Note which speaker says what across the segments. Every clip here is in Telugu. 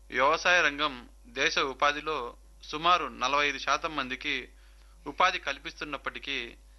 Speaker 1: వ్యవసాయ రంగం దేశ ఉపాధిలో సుమారు నలభై ఐదు శాతం మందికి ఉపాధి కల్పిస్తున్నప్పటికీ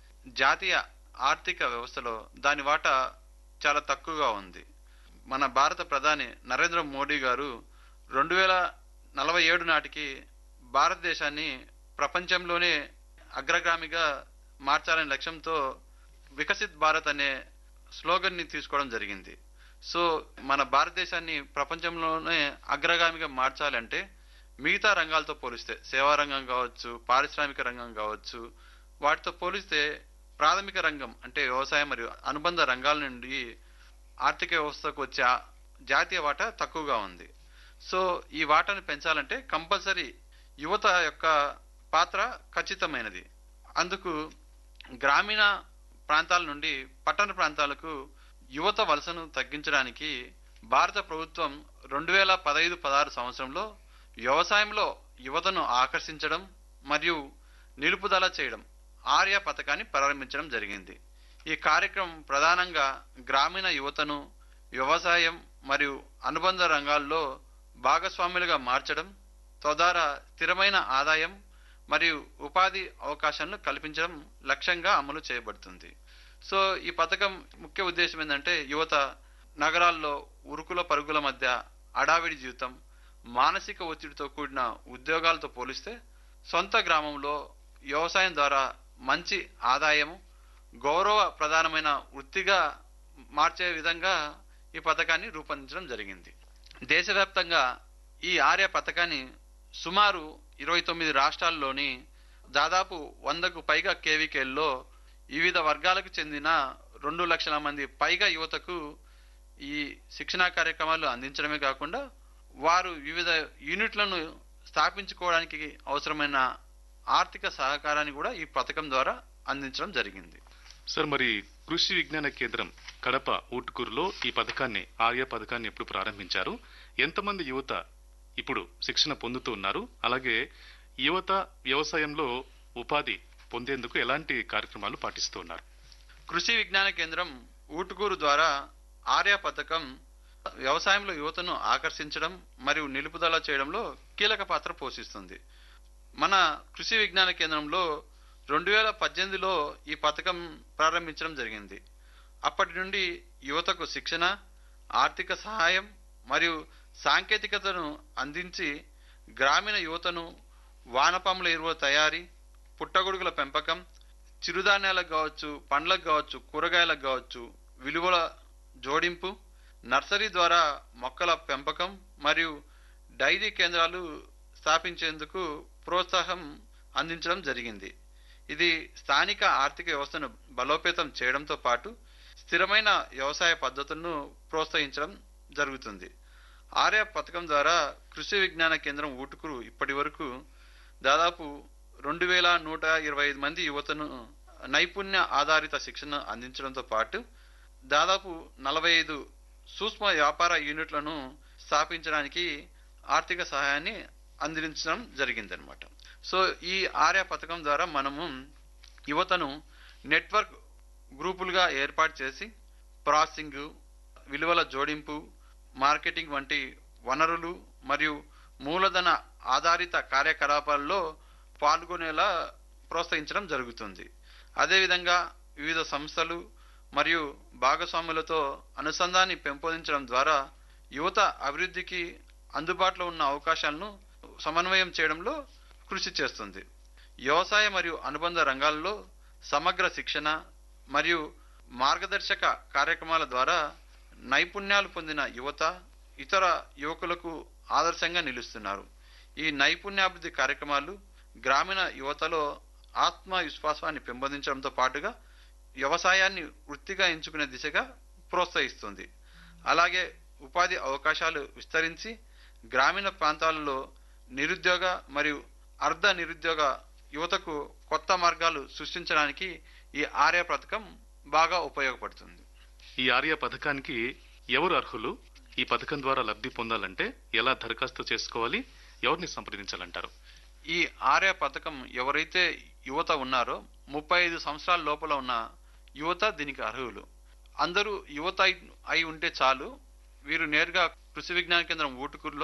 Speaker 1: జాతీయ ఆర్థిక వ్యవస్థలో దాని వాటా చాలా తక్కువగా ఉంది మన భారత ప్రధాని నరేంద్ర మోడీ గారు రెండు వేల నలభై ఏడు నాటికి భారతదేశాన్ని ప్రపంచంలోనే అగ్రగామిగా మార్చాలనే లక్ష్యంతో వికసిత్ భారత్ అనే స్లోగన్ని తీసుకోవడం జరిగింది సో మన భారతదేశాన్ని ప్రపంచంలోనే అగ్రగామిగా మార్చాలంటే మిగతా రంగాలతో పోలిస్తే సేవా రంగం కావచ్చు పారిశ్రామిక రంగం కావచ్చు వాటితో పోలిస్తే ప్రాథమిక రంగం అంటే వ్యవసాయం మరియు అనుబంధ రంగాల నుండి ఆర్థిక వ్యవస్థకు వచ్చే ఆ జాతీయ వాటా తక్కువగా ఉంది సో ఈ వాటాను పెంచాలంటే కంపల్సరీ యువత యొక్క పాత్ర ఖచ్చితమైనది అందుకు గ్రామీణ ప్రాంతాల నుండి పట్టణ ప్రాంతాలకు యువత వలసను తగ్గించడానికి భారత ప్రభుత్వం రెండు వేల పదహైదు పదహారు సంవత్సరంలో వ్యవసాయంలో యువతను ఆకర్షించడం మరియు నిలుపుదల చేయడం ఆర్య పథకాన్ని ప్రారంభించడం జరిగింది ఈ కార్యక్రమం ప్రధానంగా గ్రామీణ యువతను వ్యవసాయం మరియు అనుబంధ రంగాల్లో భాగస్వాములుగా మార్చడం తద్వారా స్థిరమైన ఆదాయం మరియు ఉపాధి అవకాశాలను కల్పించడం లక్ష్యంగా అమలు చేయబడుతుంది సో ఈ పథకం ముఖ్య ఉద్దేశం ఏంటంటే యువత నగరాల్లో ఉరుకుల పరుగుల మధ్య అడావిడి జీవితం మానసిక ఒత్తిడితో కూడిన ఉద్యోగాలతో పోలిస్తే సొంత గ్రామంలో వ్యవసాయం ద్వారా మంచి ఆదాయం గౌరవ ప్రధానమైన వృత్తిగా మార్చే విధంగా ఈ పథకాన్ని రూపొందించడం జరిగింది దేశవ్యాప్తంగా ఈ ఆర్య పథకాన్ని సుమారు ఇరవై తొమ్మిది రాష్ట్రాల్లోని దాదాపు వందకు పైగా కేవీకేల్లో వివిధ వర్గాలకు చెందిన రెండు లక్షల మంది పైగా యువతకు ఈ శిక్షణా కార్యక్రమాలు అందించడమే కాకుండా వారు వివిధ యూనిట్లను స్థాపించుకోవడానికి అవసరమైన ఆర్థిక సహకారాన్ని కూడా ఈ పథకం ద్వారా అందించడం జరిగింది
Speaker 2: సార్ మరి కృషి విజ్ఞాన కేంద్రం కడప ఊటుకూరులో ఈ పథకాన్ని ఆర్య పథకాన్ని ఎప్పుడు ప్రారంభించారు ఎంతమంది యువత ఇప్పుడు శిక్షణ పొందుతూ ఉన్నారు అలాగే యువత వ్యవసాయంలో ఉపాధి పొందేందుకు ఎలాంటి కార్యక్రమాలు పాటిస్తూ ఉన్నారు
Speaker 1: కృషి విజ్ఞాన కేంద్రం ఊటుకూరు ద్వారా ఆర్య పథకం వ్యవసాయంలో యువతను ఆకర్షించడం మరియు నిలుపుదల చేయడంలో కీలక పాత్ర పోషిస్తుంది మన కృషి విజ్ఞాన కేంద్రంలో రెండు వేల పద్దెనిమిదిలో ఈ పథకం ప్రారంభించడం జరిగింది అప్పటి నుండి యువతకు శిక్షణ ఆర్థిక సహాయం మరియు సాంకేతికతను అందించి గ్రామీణ యువతను వానపాముల ఎరువుల తయారీ పుట్టగొడుగుల పెంపకం చిరుధాన్యాలకు కావచ్చు పండ్లకు కావచ్చు కూరగాయలకు కావచ్చు విలువల జోడింపు నర్సరీ ద్వారా మొక్కల పెంపకం మరియు డైరీ కేంద్రాలు స్థాపించేందుకు ప్రోత్సాహం అందించడం జరిగింది ఇది స్థానిక ఆర్థిక వ్యవస్థను బలోపేతం చేయడంతో పాటు స్థిరమైన వ్యవసాయ పద్ధతులను ప్రోత్సహించడం జరుగుతుంది ఆర్య పథకం ద్వారా కృషి విజ్ఞాన కేంద్రం ఊటుకురు ఇప్పటి వరకు దాదాపు రెండు వేల నూట ఇరవై ఐదు మంది యువతను నైపుణ్య ఆధారిత శిక్షణ అందించడంతో పాటు దాదాపు నలభై ఐదు సూక్ష్మ వ్యాపార యూనిట్లను స్థాపించడానికి ఆర్థిక సహాయాన్ని అందించడం జరిగిందనమాట సో ఈ ఆర్య పథకం ద్వారా మనము యువతను నెట్వర్క్ గ్రూపులుగా ఏర్పాటు చేసి ప్రాసెసింగ్ విలువల జోడింపు మార్కెటింగ్ వంటి వనరులు మరియు మూలధన ఆధారిత కార్యకలాపాల్లో పాల్గొనేలా ప్రోత్సహించడం జరుగుతుంది అదేవిధంగా వివిధ సంస్థలు మరియు భాగస్వాములతో అనుసంధాన్ని పెంపొందించడం ద్వారా యువత అభివృద్ధికి అందుబాటులో ఉన్న అవకాశాలను సమన్వయం చేయడంలో కృషి చేస్తుంది వ్యవసాయ మరియు అనుబంధ రంగాల్లో సమగ్ర శిక్షణ మరియు మార్గదర్శక కార్యక్రమాల ద్వారా నైపుణ్యాలు పొందిన యువత ఇతర యువకులకు ఆదర్శంగా నిలుస్తున్నారు ఈ నైపుణ్యాభివృద్ధి కార్యక్రమాలు గ్రామీణ యువతలో ఆత్మవిశ్వాసాన్ని పెంపొందించడంతో పాటుగా వ్యవసాయాన్ని వృత్తిగా ఎంచుకునే దిశగా ప్రోత్సహిస్తుంది అలాగే ఉపాధి అవకాశాలు విస్తరించి గ్రామీణ ప్రాంతాలలో నిరుద్యోగ మరియు అర్ధ నిరుద్యోగ యువతకు కొత్త మార్గాలు సృష్టించడానికి ఈ ఆర్య పథకం బాగా ఉపయోగపడుతుంది
Speaker 2: ఈ ఆర్య పథకానికి ఎవరు అర్హులు ఈ పథకం ద్వారా లబ్ధి పొందాలంటే ఎలా దరఖాస్తు చేసుకోవాలి ఎవరిని సంప్రదించాలంటారు
Speaker 1: ఈ ఆర్య పథకం ఎవరైతే యువత ఉన్నారో ముప్పై ఐదు సంవత్సరాల లోపల ఉన్న యువత దీనికి అర్హులు అందరూ యువత అయి- అయి ఉంటే చాలు వీరు నేరుగా కృషి విజ్ఞాన కేంద్రం ఊటుకూరులో